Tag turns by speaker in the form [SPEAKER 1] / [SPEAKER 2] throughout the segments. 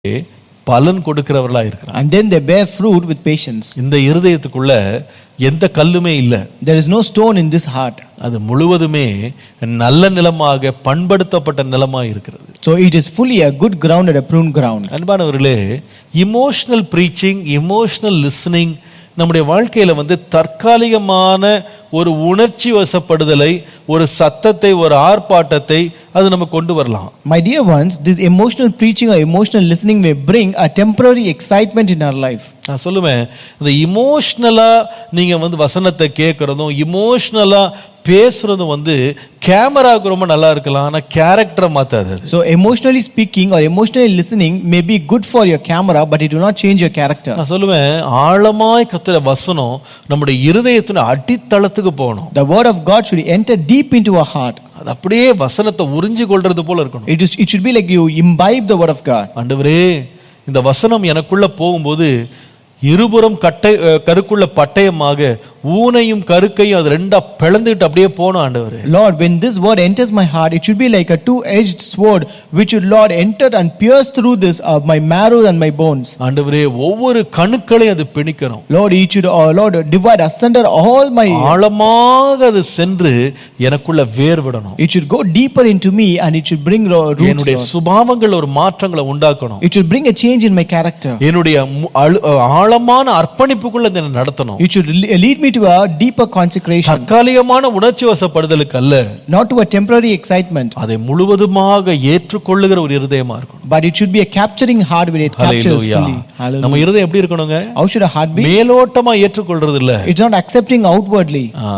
[SPEAKER 1] பலன் கொடுக்கிறவர்களா இருக்கிறார்
[SPEAKER 2] And then they bear fruit with patience.
[SPEAKER 1] இந்த இருதயத்துக்குள்ள எந்த கல்லுமே இல்லை
[SPEAKER 2] There is no stone in this heart.
[SPEAKER 1] அது முழுவதுமே நல்ல நிலமாக பண்படுத்தப்பட்ட நிலமாக இருக்கிறது
[SPEAKER 2] So it is fully a good ground and a pruned ground.
[SPEAKER 1] அன்பானவர்களே இமோஷனல் ப்ரீச்சிங் இமோஷனல் லிஸ்னிங் நம்முடைய வாழ்க்கையில வந்து தற்காலிகமான ஒரு உணர்ச்சி வசப்படுதலை ஒரு சத்தத்தை ஒரு ஆர்ப்பாட்டத்தை அது நம்ம கொண்டு வரலாம்
[SPEAKER 2] My dear ones, this emotional preaching or emotional listening may bring a temporary excitement in our life.
[SPEAKER 1] நான் சொல்லுவேன் இந்த இமோஷ்னலாக நீங்கள் வந்து வசனத்தை கேட்குறதும் இமோஷ்னலாக பேசுறதும் வந்து கேமராவுக்கு ரொம்ப நல்லா இருக்கலாம் ஆனால் கேரக்டரை மாற்றாது அது
[SPEAKER 2] So emotionally speaking or emotionally listening may be good for your camera, but it will not change your character.
[SPEAKER 1] நான் சொல்லுவேன் ஆழமாய் கத்துற வசனம் நம்முடைய இருதயத்தின் அடித்தளத்துக்கு போகணும்
[SPEAKER 2] The word of God should enter deep into our heart.
[SPEAKER 1] அது அப்படியே வசனத்தை உறிஞ்சு கொள்றது போல இருக்கணும்
[SPEAKER 2] It, is, it should be like you imbibe the word of God.
[SPEAKER 1] ஆண்டவரே இந்த வசனம் எனக்குள்ள போகும்போது இருபுறம் கட்டை அஹ், கருக்குள்ள பட்டயமாக ஊனையும் கருக்கையும் அது ரெண்டா பிளந்துட்டு அப்படியே போகணும் ஆண்டவரே
[SPEAKER 2] Lord, when this word enters my heart, it should be like a two-edged sword, which would, Lord, enter and pierce through this of my marrow and my bones.
[SPEAKER 1] ஆண்டவரே ஒவ்வொரு கணுக்களையும் அது பிணிக்கணும்
[SPEAKER 2] Lord, it should, uh, Lord, divide asunder all my.
[SPEAKER 1] ஆழமாக அது சென்று எனக்குள்ள வேர் விடணும்
[SPEAKER 2] It should go deeper into me and it should bring ro- roots.
[SPEAKER 1] என்னுடைய
[SPEAKER 2] Lord.
[SPEAKER 1] சுபாவங்கள் ஒரு மாற்றங்களை உண்டாக்கணும்
[SPEAKER 2] It should bring a change in my character.
[SPEAKER 1] என்னுடைய மு- அழு- ஆழமான அர்ப்பணிப்புக்குள்ள இதை நடத்தணும்
[SPEAKER 2] It should le- lead me to a deeper consecration,
[SPEAKER 1] தற்காலிகமான உணர்ச்சி வசப்படுதலுக்கு அல்ல
[SPEAKER 2] not to a temporary excitement,
[SPEAKER 1] அதை முழுவதுமாக ஏற்றுக்கொள்ளுகிற ஒரு இருதயமா இருக்கணும்
[SPEAKER 2] but it should be a capturing heart when it captures
[SPEAKER 1] Hallelujah.
[SPEAKER 2] fully. Hallelujah.
[SPEAKER 1] நம்ம இருதயம் எப்படி இருக்கணுங்க
[SPEAKER 2] How should a heart be?
[SPEAKER 1] மேலோட்டமா ஏற்றுக்கொள்றது இல்ல
[SPEAKER 2] It's not accepting outwardly,
[SPEAKER 1] ஆ,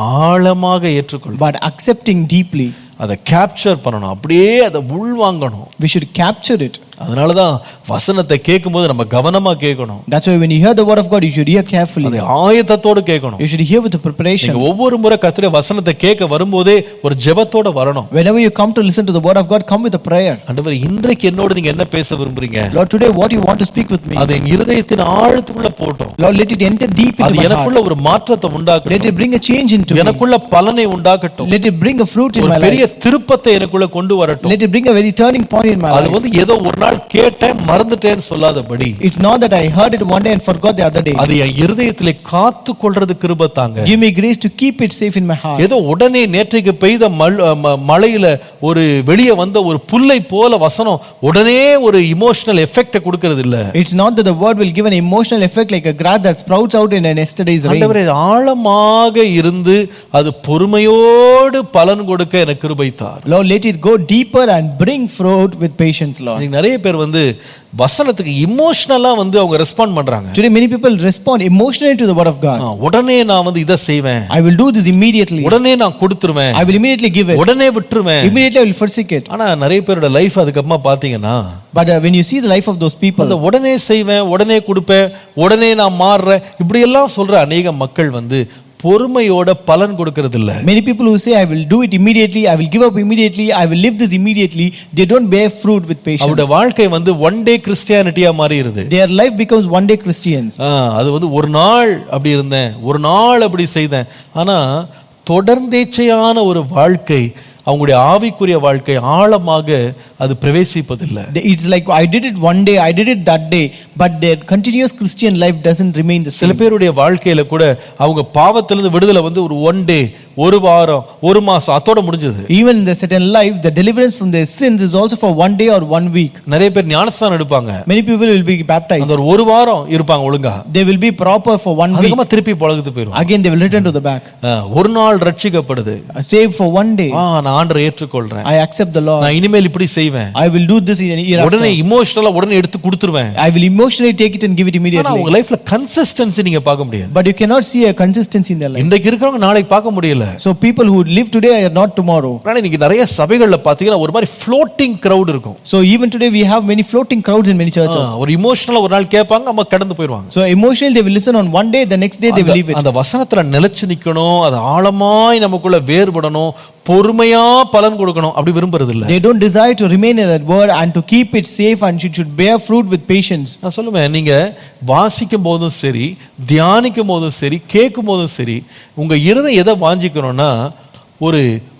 [SPEAKER 1] ஆழமாக ஏற்றுக்கொள்ளும்
[SPEAKER 2] but accepting deeply.
[SPEAKER 1] அதை கேப்சர் பண்ணணும் அப்படியே அதை உள்வாங்கணும்
[SPEAKER 2] We should capture it.
[SPEAKER 1] அதனாலதான் வசனத்தை கேட்கும்போது நம்ம கவனமா கேட்கணும்
[SPEAKER 2] That's why when you hear the word of God, you should hear carefully.
[SPEAKER 1] அதை ஆயத்தத்தோடு கேட்கணும்
[SPEAKER 2] You should hear with the preparation.
[SPEAKER 1] நீங்க ஒவ்வொரு முறை கத்துடைய வசனத்தை கேட்க வரும்போதே ஒரு ஜெபத்தோட வரணும்
[SPEAKER 2] Whenever you come to listen to the word of God, come with a prayer.
[SPEAKER 1] ஆண்டவர் இன்றைக்கு என்னோட நீங்க என்ன பேச விரும்புறீங்க
[SPEAKER 2] Lord, today what you want to speak with me?
[SPEAKER 1] அதை என் இருதயத்தின் ஆழத்துக்குள்ள போட்டோம்
[SPEAKER 2] Lord, let it enter deep into
[SPEAKER 1] அது
[SPEAKER 2] my heart.
[SPEAKER 1] எனக்குள்ள ஒரு மாற்றத்தை
[SPEAKER 2] Let
[SPEAKER 1] உண்டாக்கட்டும்
[SPEAKER 2] it bring a change into me.
[SPEAKER 1] எனக்குள்ள பலனை உண்டாக்கட்டும்
[SPEAKER 2] Let it bring a fruit in
[SPEAKER 1] ஒரு
[SPEAKER 2] my
[SPEAKER 1] பெரிய
[SPEAKER 2] life.
[SPEAKER 1] திருப்பத்தை எனக்குள்ள கொண்டு வரட்டும்
[SPEAKER 2] Let it bring a very turning point in my
[SPEAKER 1] அது
[SPEAKER 2] life.
[SPEAKER 1] வந்து ஏதோ ஒரு நாள் கேட்டேன் மறந்துட்டேன்னு சொல்லாதபடி
[SPEAKER 2] It's not that I heard it one day and forgot the other day.
[SPEAKER 1] அது என் இருதயத்திலே காத்து கொள்றது கிருப தாங்க
[SPEAKER 2] Give me grace to keep it safe in my heart.
[SPEAKER 1] ஏதோ உடனே நேற்றைக்கு பெய்த மல்- ம- மழையில ஒரு வெளியே வந்த ஒரு புல்லை போல வசனம் உடனே ஒரு இமோஷனல் எஃபெக்ட கொடுக்கறது இல்ல
[SPEAKER 2] It's not that the word will give an emotional effect like a grass that sprouts out in an yesterday's rain.
[SPEAKER 1] ஆண்டவரே ஆழமாக இருந்து அது பொறுமையோடு பலன் கொடுக்க எனக்கு கிருபை தார்
[SPEAKER 2] Lord, let it go deeper and bring fruit with patience, Lord.
[SPEAKER 1] இன்னைக்கு நிறைய பேர் வந்து வசனத்துக்கு இமோஷனலா வந்து அவங்க ரெஸ்பாண்ட் பண்றாங்க
[SPEAKER 2] Today, many people respond emotionally to the word of God.
[SPEAKER 1] ஆ, உடனே நான் வந்து இதை செய்வேன்
[SPEAKER 2] I will do this immediately.
[SPEAKER 1] உடனே நான் கொடுத்துருவேன்
[SPEAKER 2] I will immediately give it.
[SPEAKER 1] உடனே விட்டுருவேன்
[SPEAKER 2] Immediately, I will forsake it.
[SPEAKER 1] ஆனா நிறைய பேரோட லைஃப் அதுக்கப்புறமா பாத்தீங்கன்னா
[SPEAKER 2] But uh, when you see the life of those people,
[SPEAKER 1] அந்த உடனே செய்வேன் உடனே கொடுப்பேன் உடனே நான் மாறுறேன் இப்படி எல்லாம் சொல்ற அநேக மக்கள் வந்து பொறுமையோட பலன் கொடுக்கறது இல்ல
[SPEAKER 2] many people who say, I will do it immediately, I will give up immediately, I will live this immediately, they don't bear fruit with patience.
[SPEAKER 1] அவருடைய வாழ்க்கை வந்து ஒன் டே கிறிஸ்டியானிட்டியா மாறிடுது
[SPEAKER 2] Their life becomes one day Christians.
[SPEAKER 1] ஆ, அது வந்து ஒரு நாள் அப்படி இருந்தேன் ஒரு நாள் அப்படி செய்தேன் ஆனா தொடர்ந்தேச்சையான ஒரு வாழ்க்கை அவங்களுடைய ஆவிக்குரிய வாழ்க்கை ஆழமாக அது பிரவேசிப்பதில்லை
[SPEAKER 2] They- It's like I did it one day, I did it that day, but their continuous Christian life doesn't remain the
[SPEAKER 1] சில
[SPEAKER 2] same.
[SPEAKER 1] பேருடைய வாழ்க்கையில கூட அவங்க பாவத்திலிருந்து விடுதலை வந்து ஒரு ஒன் டே ஒரு வாரம் ஒரு மாசம் அதோட முடிஞ்சது
[SPEAKER 2] Even in the certain life, the deliverance from their sins is also for one day or one week.
[SPEAKER 1] நிறைய பேர் ஞானஸ்தானம் எடுப்பாங்க
[SPEAKER 2] Many people will be baptized.
[SPEAKER 1] அந்த ஒரு ஒரு வாரம் இருப்பாங்க ஒழுங்கா
[SPEAKER 2] They will be proper for one week.
[SPEAKER 1] அதிகமா திருப்பி பழகுது போயிடும்
[SPEAKER 2] Again, they will return to the back.
[SPEAKER 1] ஒரு நாள் ரட்சிக்கப்படுது
[SPEAKER 2] Save for one day.
[SPEAKER 1] ஆ நான் ஆண்டரை ஏற்றுக்கொள்றேன்
[SPEAKER 2] I accept the Lord.
[SPEAKER 1] நான் இனிமேல் இப்படி செய்வேன்
[SPEAKER 2] I will do this in a year after.
[SPEAKER 1] உடனே இமோஷனலா உடனே எடுத்து கொடுத்துருவேன்
[SPEAKER 2] I will emotionally take it and give it
[SPEAKER 1] ஆனா
[SPEAKER 2] immediately.
[SPEAKER 1] உங்க லைஃப்ல கன்சிஸ்டன்சி நீங்க பார்க்க முடியாது
[SPEAKER 2] But you cannot see a consistency in their life.
[SPEAKER 1] இன்றைக்கு இருக்கிறவங்க நாளைக்கு பார்க்க முடியல
[SPEAKER 2] So people who live today are not tomorrow.
[SPEAKER 1] அதனால இன்னைக்கு நிறைய சபைகள்ல பாத்தீங்கன்னா ஒரு மாதிரி ஃப்ளோட்டிங் crowd இருக்கும்
[SPEAKER 2] So even today we have many floating crowds in many
[SPEAKER 1] ah,
[SPEAKER 2] churches.
[SPEAKER 1] ஒரு இமோஷனலா ஒரு நாள் கேட்பாங்க நம்ம கடந்து போயிடுவாங்க
[SPEAKER 2] So emotionally they will listen on one day, the next day they will leave it.
[SPEAKER 1] அந்த வசனத்துல நிலைச்சு நிக்கணும் அது ஆழமாய் நமக்குள்ள வேறுபடணும் பொறுமையா பலன் கொடுக்கணும் அப்படி விரும்புறது இல்ல
[SPEAKER 2] They don't desire to remain in that word and to keep it safe and it should bear fruit with patience.
[SPEAKER 1] நான் சொல்லுவேன் நீங்க வாசிக்கும் போதும் சரி தியானிக்கும் போதும் சரி கேட்கும் போதும் சரி உங்க இருதயம் எதை வாஞ்சிக்கணும்னா ஒரு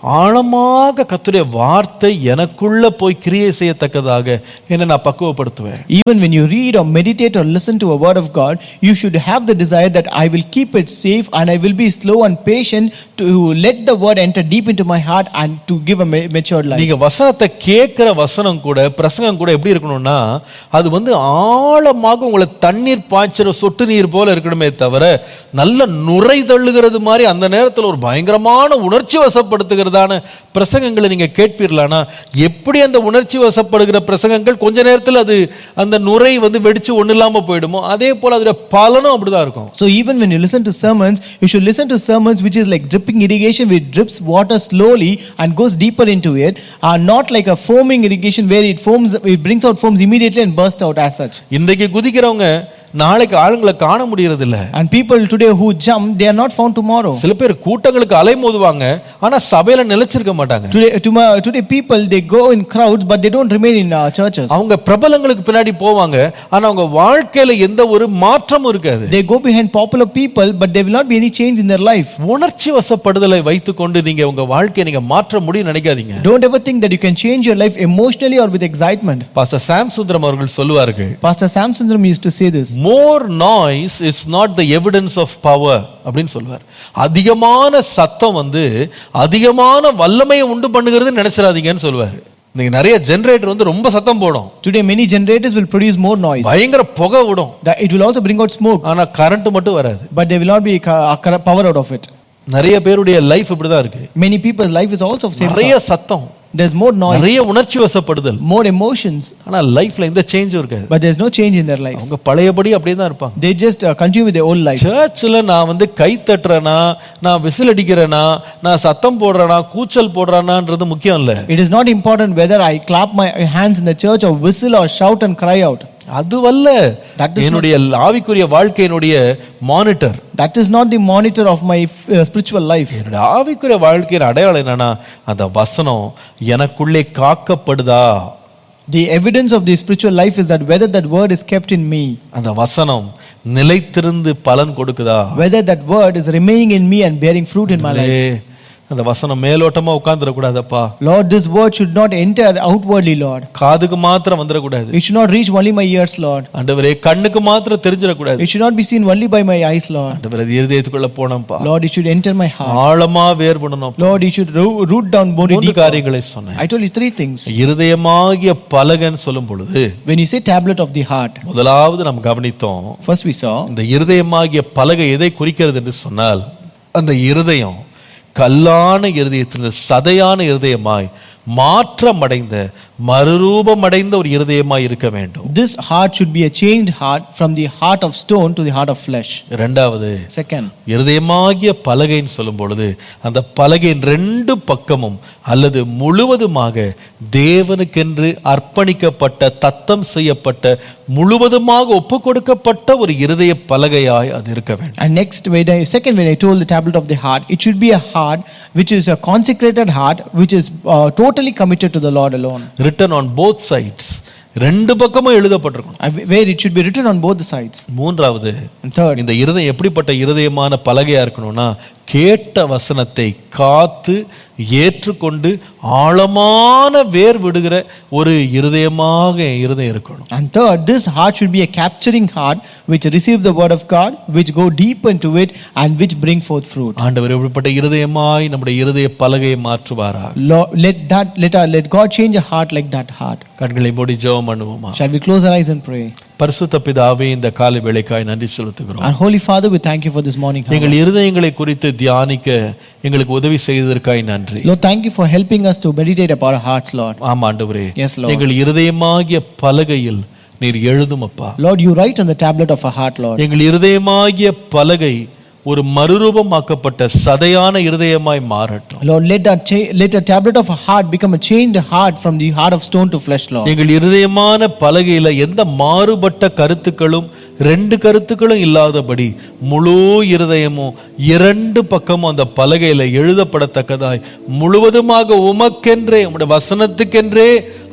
[SPEAKER 1] ஆழமாக கர்த்தருடைய வார்த்தை எனக்குள்ள போய் கிரியை செய்யத்தக்கதாக என்னை நான் பக்குவப்படுத்துவேன்
[SPEAKER 2] Even when you read or meditate or listen to a word of God, you should have the desire that I will keep it safe and I will be slow and patient to let the word enter deep into my heart and to give a ma- matured life.
[SPEAKER 1] நீங்க வசனத்தை கேட்கிற வசனம் கூட பிரசங்கம் கூட எப்படி இருக்கணும்னா அது வந்து ஆழமாக உங்களை தண்ணீர் பாய்ச்சுற சொட்டு நீர் போல இருக்கணுமே தவிர நல்ல நுரை தள்ளுகிறது மாதிரி அந்த நேரத்தில் ஒரு பயங்கரமான உணர்ச்சி வசப்படுத்துகிறதான பிரசங்கங்களை நீங்க கேட்பீர்களானா எப்படி அந்த உணர்ச்சி வசப்படுகிற பிரசங்கங்கள் கொஞ்ச நேரத்தில் அது அந்த நுரை வந்து வெடிச்சு ஒண்ணு இல்லாம போயிடுமோ அதே போல அதோட பலனும் அப்படிதான் இருக்கும்
[SPEAKER 2] So even when you listen to sermons, you should listen to sermons which is like dripping irrigation, which drips water slowly and goes deeper into it, are not like a foaming irrigation where it foams, it brings out foams immediately and bursts out as such.
[SPEAKER 1] இன்றைக்கு குதிக்கிறவங்க நாளைக்கு ஆளுங்களை காண முடியறது இல்ல
[SPEAKER 2] And people today who jump, they are not found tomorrow.
[SPEAKER 1] சில பேர் கூட்டங்களுக்கு அலைமோதுவாங்க ஆனா சபையில நிலைச்சிருக்க மாட்டாங்க
[SPEAKER 2] Today, tomorrow, today people they go in crowds, but they don't remain in uh, churches.
[SPEAKER 1] அவங்க பிரபலங்களுக்கு பின்னாடி போவாங்க ஆனா அவங்க வாழ்க்கையில எந்த ஒரு மாற்றமும் இருக்காது
[SPEAKER 2] They go behind popular people, but there will not be any change in their life.
[SPEAKER 1] உணர்ச்சி வசப்படுதலை வைத்துக்கொண்டு நீங்க உங்க வாழ்க்கையை நீங்க மாற்ற முடியும் நினைக்காதீங்க
[SPEAKER 2] Don't ever think that you can change your life emotionally or with excitement.
[SPEAKER 1] Pastor Sam Sundaram அவர்கள் சொல்லுவார்கள்
[SPEAKER 2] Pastor Sam Sundram used to say this.
[SPEAKER 1] More noise is not the evidence of power அப்படின்னு சொல்லுவார் அதிகமான சத்தம் வந்து அதிகமான வல்லமையை உண்டு பண்ணுகிறதுன்னு நினைச்சிடாதீங்கன்னு சொல்லுவார் நீங்க நிறைய ஜெனரேட்டர் வந்து ரொம்ப சத்தம் போடும்
[SPEAKER 2] Today, many generators will produce more noise.
[SPEAKER 1] பயங்கர புகை விடும்
[SPEAKER 2] That it will also bring out smoke,
[SPEAKER 1] ஆனா கரண்ட் மட்டும் வராது
[SPEAKER 2] but there will not be ca- a cor- power out of it.
[SPEAKER 1] நிறைய பேருடைய லைஃப் இப்படிதான் இருக்கு
[SPEAKER 2] Many people's life is also of same.
[SPEAKER 1] நிறைய
[SPEAKER 2] sort.
[SPEAKER 1] சத்தம்
[SPEAKER 2] There's more noise,
[SPEAKER 1] நிறைய உணர்ச்சி வசப்படுதல்
[SPEAKER 2] more emotions,
[SPEAKER 1] ஆனா லைஃப்ல எந்த சேஞ்சும் இருக்காது
[SPEAKER 2] but there's no change in their life.
[SPEAKER 1] அவங்க பழையபடி அப்படியே தான் இருப்பாங்க
[SPEAKER 2] They just uh, continue with their old life.
[SPEAKER 1] சர்ச்சில் நான் வந்து கை தட்டுறேனா நான் விசில் அடிக்கிறேனா நான் சத்தம் போடுறேனா கூச்சல் போடுறேனான்றது முக்கியம் இல்லை
[SPEAKER 2] It is not important whether I clap my hands in the church or whistle or shout and cry out.
[SPEAKER 1] அதுவல்ல
[SPEAKER 2] That is not-
[SPEAKER 1] என்னுடைய ஆவிக்குரிய வாழ்க்கையினுடைய monitor
[SPEAKER 2] That is not the monitor of my uh, spiritual life.
[SPEAKER 1] என்னுடைய ஆவிக்குரிய வாழ்க்கையின் அடையாளம் என்னன்னா அந்த வசனம் எனக்குள்ளே காக்கப்படுதா
[SPEAKER 2] The evidence of the spiritual life is that whether that word is kept in me,
[SPEAKER 1] அந்த வசனம் நிலைத்திருந்து பலன் கொடுக்குதா
[SPEAKER 2] whether that word is remaining in me and bearing fruit in my life.
[SPEAKER 1] ஏ, அந்த வசனம் மேலோட்டமா உட்கார்ந்துடக்கூடாதப்பா
[SPEAKER 2] Lord, this word should not enter outwardly, Lord.
[SPEAKER 1] காதுக்கு மாத்திரம் வந்துடக்கூடாது
[SPEAKER 2] It should not reach only my ears, Lord.
[SPEAKER 1] ஆண்டவரே கண்ணுக்கு மாத்திரம் தெரிஞ்சிடக்கூடாது
[SPEAKER 2] It should not be seen only by my eyes, Lord.
[SPEAKER 1] ஆண்டவரே அது இருதயத்துக்குள்ள போனோம்ப்பா
[SPEAKER 2] Lord, it should enter my heart.
[SPEAKER 1] ஆழமா வேர் பண்ணணும்
[SPEAKER 2] Lord, it should ro- root down more
[SPEAKER 1] மூன்று
[SPEAKER 2] deep.
[SPEAKER 1] காரியங்களை சொன்னேன்
[SPEAKER 2] I told you three things.
[SPEAKER 1] இருதயமாகிய பலகன்னு சொல்லும் பொழுது
[SPEAKER 2] When you say tablet of the heart,
[SPEAKER 1] முதலாவது நாம் கவனித்தோம்
[SPEAKER 2] first we saw
[SPEAKER 1] இந்த இருதயமாகிய பலகை எதை குறிக்கிறது என்று சொன்னால் அந்த இருதயம் கல்லான இருதயத்திலிருந்து சதையான இருதயமாய் மாற்றமடைந்த மறுரூபமடைந்த ஒரு இருதயமாய் இருக்க வேண்டும்
[SPEAKER 2] this heart should be a changed heart from the heart of stone to the heart of flesh.
[SPEAKER 1] இரண்டாவது
[SPEAKER 2] Second,
[SPEAKER 1] இருதயமாகிய பலகைன்னு சொல்லும் பொழுது அந்த பலகையின் ரெண்டு பக்கமும் அல்லது முழுவதுமாக தேவனுக்கென்று அர்ப்பணிக்கப்பட்ட தத்தம் செய்யப்பட்ட முழுவதுமாக ஒப்பு கொடுக்கப்பட்ட ஒரு இருதய பலகையாய் அது இருக்க வேண்டும்
[SPEAKER 2] and next, when I, second, when I told the tablet of the heart, it should be a heart which is a consecrated heart, which is uh, totally committed to the Lord alone.
[SPEAKER 1] Written on both sides ரெண்டு பக்கமும் எழுதப்பட்டிருக்கணும்
[SPEAKER 2] Uh, Where it should be written on both the sides.
[SPEAKER 1] மூன்றாவது
[SPEAKER 2] And third,
[SPEAKER 1] இந்த இருதயம் எப்படிப்பட்ட இருதயமான பலகையா இருக்கணும்னா கேட்ட வசனத்தை காத்து ஏற்றுக்கொண்டு ஆழமான வேர் விடுகிற ஒரு இருதயமாக என் இருதயம் இருக்கணும்
[SPEAKER 2] and third, this heart should be a capturing heart which receive the word of God, which go deep into it, and which bring forth fruit.
[SPEAKER 1] ஆண்டவர் எப்படிப்பட்ட இருதயமாய் நம்முடைய இருதய பலகையை மாற்றுவாரா
[SPEAKER 2] Lord, let that let our, let God change a heart like that heart.
[SPEAKER 1] கண்களை மூடி ஜெபம் பண்ணுவோமா
[SPEAKER 2] Shall we close our eyes and pray?
[SPEAKER 1] பரிசுத்த பிதாவே இந்த காலை வேளைக்காய் நன்றி செலுத்துகிறோம்
[SPEAKER 2] Our Holy Father, we thank you for this morning. hour.
[SPEAKER 1] எங்கள் இருதயங்களை குறித்து தியானிக்க எங்களுக்கு உதவி செய்ததற்காய் நன்றி
[SPEAKER 2] Lord, thank you for helping us to meditate upon our hearts, Lord.
[SPEAKER 1] ஆமா ஆண்டவரே
[SPEAKER 2] Yes, Lord.
[SPEAKER 1] எங்கள் இருதயமாகிய பலகையில் நீர் எழுதும் அப்பா
[SPEAKER 2] Lord, you write on the tablet of our heart, Lord.
[SPEAKER 1] எங்கள் இருதயமாகிய பலகை ஒரு மறுரூபமாக்கப்பட்ட சதையான இருதயமாய் மாறட்டும்
[SPEAKER 2] Lord, let that cha- let a tablet of a heart become a chained heart from the heart of stone to flesh, Lord.
[SPEAKER 1] எங்கள் இருதயமான பலகையில எந்த மாறுபட்ட கருத்துக்களும் ரெண்டு கருத்துக்களும் இல்லாதபடி முழு இருதயமும் இரண்டு பக்கமும் அந்த பலகையில எழுதப்படத்தக்கதாய் முழுவதுமாக உமக்கென்றே உம்முடைய வசனத்துக்கென்றே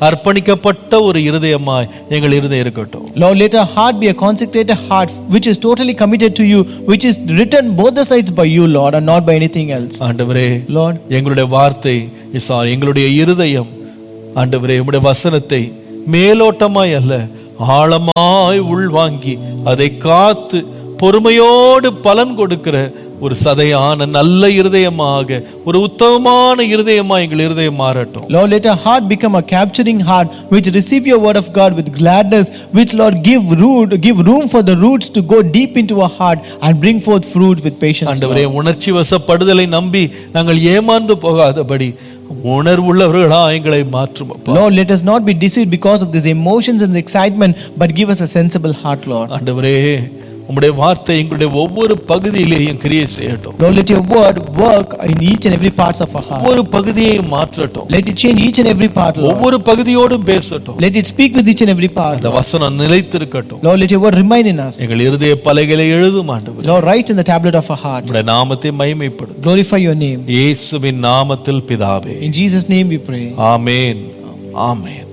[SPEAKER 1] அர்ப்பணிக்கப்பட்ட ஒரு இருதயமாய் எங்கள் இருதயம் இருக்கட்டும்
[SPEAKER 2] Lord, let our heart be a consecrated heart which is totally committed to you, which is written both the sides by you, Lord, and not by anything else.
[SPEAKER 1] ஆண்டவரே
[SPEAKER 2] Lord,
[SPEAKER 1] எங்களுடைய வார்த்தை சாரி எங்களுடைய இருதயம் ஆண்டவரே உம்முடைய வசனத்தை மேலோட்டமாய் அல்ல ஆழமாய் உள்வாங்கி அதை காத்து பொறுமையோடு பலன் கொடுக்கிற ஒரு சதையான நல்ல இருதயமாக ஒரு உத்தமமான இருதயமா எங்கள் இருதயம் மாறட்டும்
[SPEAKER 2] Lord, let our heart become a capturing heart which receive your word of God with gladness, which Lord give root, give room for the roots to go deep into our heart and bring forth fruit with patience. Lord.
[SPEAKER 1] ஆண்டவரே உணர்ச்சி வசப்படுதலை நம்பி நாங்கள் ஏமாந்து போகாதபடி உணர்வுள்ளவர்களா எங்களை மாற்றும் அப்பா.
[SPEAKER 2] Lord, let us not be deceived because of these emotions and excitement, but give us a sensible heart, Lord.
[SPEAKER 1] ஆண்டவரே உம்முடைய வார்த்தை எங்களுடைய ஒவ்வொரு பகுதியிலேயும் கிரியை செய்யட்டும்
[SPEAKER 2] Lord, let your word work in each and every parts of our heart.
[SPEAKER 1] ஒவ்வொரு பகுதியையும் மாற்றட்டும்
[SPEAKER 2] Let it change each and every part, Lord.
[SPEAKER 1] ஒவ்வொரு பகுதியோடும் பேசட்டும்
[SPEAKER 2] Let it speak with each and every part.
[SPEAKER 1] அந்த வசனம் நிலைத்திருக்கட்டும்
[SPEAKER 2] Lord, let your word remain in us.
[SPEAKER 1] எங்கள் இருதய பலகைகளை எழுதும் ஆண்டவர்
[SPEAKER 2] Lord, write in the tablet of our heart.
[SPEAKER 1] உம்முடைய நாமத்தை மகிமைப்படும்
[SPEAKER 2] Glorify your name.
[SPEAKER 1] இயேசுவின் நாமத்தில் பிதாவே
[SPEAKER 2] In Jesus' name we pray.
[SPEAKER 1] Amen amen